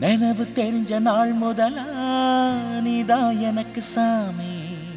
நினைவு தெரிஞ்ச நாள் முதலா நீதான் எனக்கு சாமி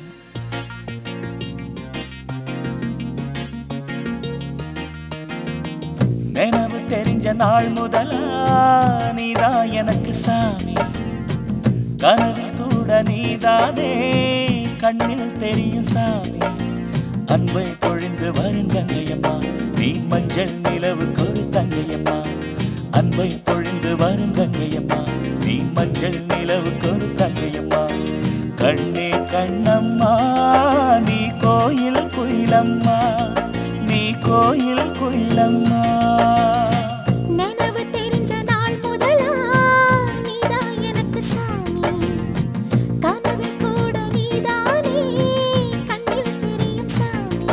நினைவு தெரிஞ்ச நாள் முதலா நீதான் எனக்கு சாமி கனவில் கூட நீதானே கண்ணில் தெரியும் சாமி அன்பை பொழிந்து வரும் தங்கையம்மா நீ மஞ்சள் நிலவுக்கு ஒரு தங்கையம்மா அன்பை பொழிந்து வரும் தங்கையம்மா நீ மஞ்சள் நிலவுக்கு ஒரு தங்கையம்மா கண்ணே கண்ணம்மா நீ கோயில் குயிலம்மா நீ கோயில் குயிலம்மா நினைவு தெரிஞ்ச நாள் முதலா நீதான் எனக்கு சாமி கனவில் கூட நீதானே கண்ணில் தெரியும் சாமி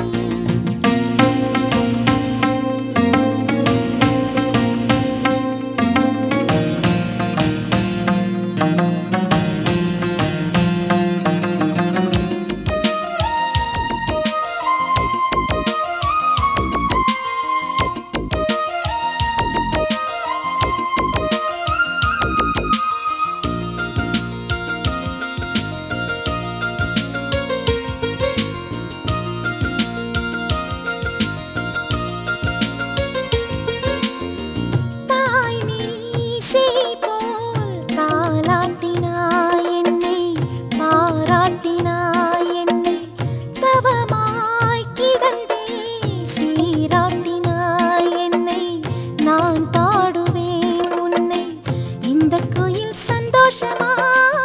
தாய் மீசை போல் தாலாட்டினாய் என்னை பாராட்டினாய் என்னை தவமாய் கிடந்தே சீராட்டினாய் என்னை நான் பாடுவேன் உன்னை இந்த கோயில் சந்தோஷமா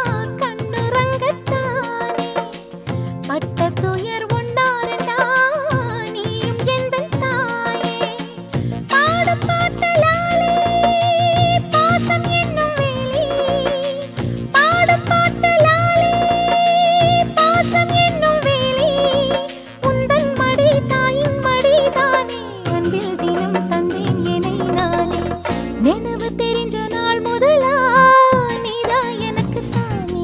கண்ணுறங்கத்தானே பட்ட துயர் ஒன்னாரண்டா நீயும் எந்தன் தாயே பாடும் பாட்டலாலே பாசம் என்னும் வேலி பாடும் பாட்டலாலே பாசம் என்னும் வேலி உந்தன் மடி தாயின் மடிதானே அன்பில் தினம் தந்தேன் என்னை நானே நினைவு தெரிஞ்ச நாள் முதலா நீதான் எனக்கு சாமி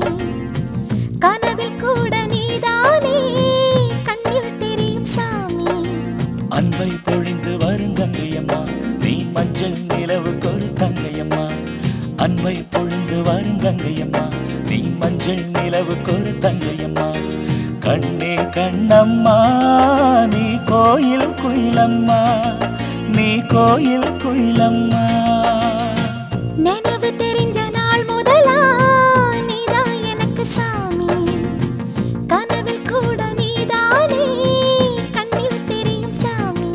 கனவில் கூட நீதானே கண்ணில் தெரியும் சாமி அன்பை பொழிந்து வரும் தங்கையம்மா நீ மஞ்சள் நிலவுக்கு ஒரு தங்கையம்மா அன்பை பொழிந்து வரும் தங்கையம்மா நீ மஞ்சள் நிலவுக்கு ஒரு தங்கையம்மா கண்ணே கண்ணம்மா நீ கோயில் குயிலம்மா நீ கோயில் குயிலம்மா நினைவு தெரிஞ்ச நாள் முதலா நீதான் எனக்கு சாமி கனவில் கூட நீதானே கண்ணில் தெரியும் சாமி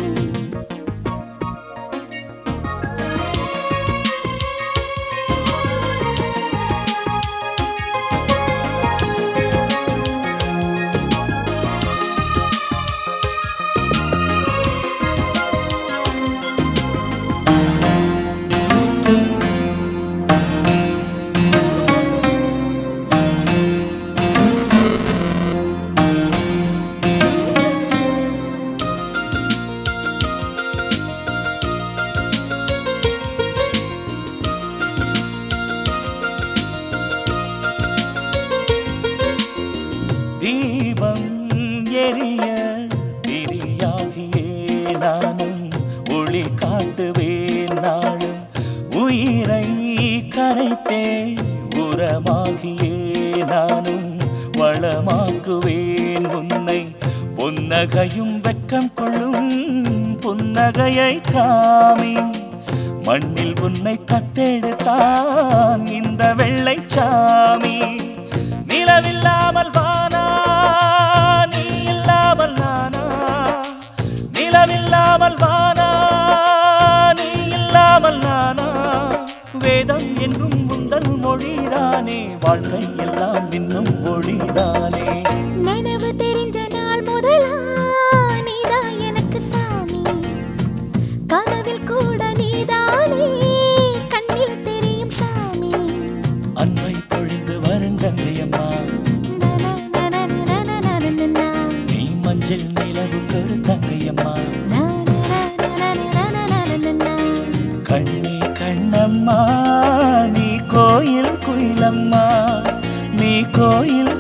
தீபம் எரிய திரியாகியே நானும் ஒளி காட்டுவேன் நாளும் உயிரை கரைத்தே உரமாகியே நானும் வளமாக்குவேன் உன்னை புன்னகையும் வெட்கம் கொள்ளும் புன்னகையை காமி மண்ணில் உன்னை தத்தெடுத்தான் இந்த வெள்ளைச்சாமி நிலவில்லாமல் வானா நீ இல்லாமல் நானா நிலவில்லாமல் வானா நீ இல்லாமல் நானா வேதம் என்றும் முந்தல் மொழிதானே வாழ்க்கை எல்லாம் இன்னும் ஒளிதானே நினைவு தெரிஞ்ச நாள் முதலா நீதான் எனக்கு சாமி கனவில் கூட நீதானே கண்ணில் தெரியும் சாமி அன்பை பொழிந்து வருங்கங்கையம்மா நனனனனனனனனனனா. நீ மஞ்சள் நிலவு கரு தங்கையம்மா நனனனனனனனனனனா. கண்ணே கண்ணம்மா நீ கோயில் குயிலம்மா நீ கோயில்